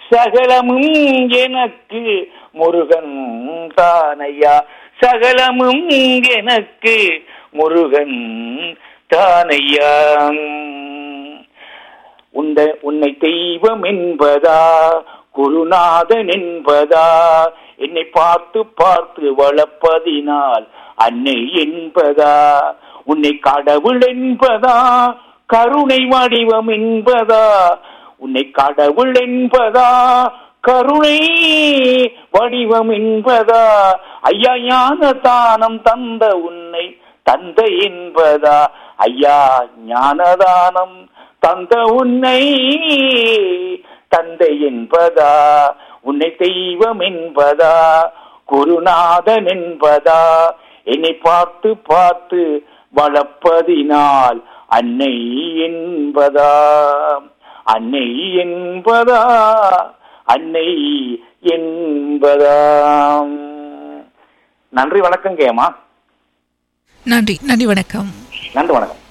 சகலமும் எனக்கு முருகன் தானையா சகலமும் எனக்கு முருகன் தானையா உந்த உன்னை தெய்வம் என்பதா குருநாதன் என்பதா என்னை பார்த்து பார்த்து வளர்ப்பதினால் அன்னை என்பதா உன்னை கடவுள் என்பதா கருணை வடிவம் என்பதா உன்னை கடவுள் என்பதா கருணை வடிவம் என்பதா ஐயா ஞான தானம் தந்த உன்னை தந்தை என்பதா ஐயா ஞானதானம் தந்த உன்னை தந்தை என்பதா உன்னை தெய்வம் என்பதா குருநாதன் என்பதா என்னை பார்த்து பார்த்து வளர்ப்பதினால் அன்னை என்பதா அன்னை என்பதா அன்னை என்பதா நன்றி வணக்கம் கேமா நன்றி நன்றி வணக்கம் நன்றி வணக்கம்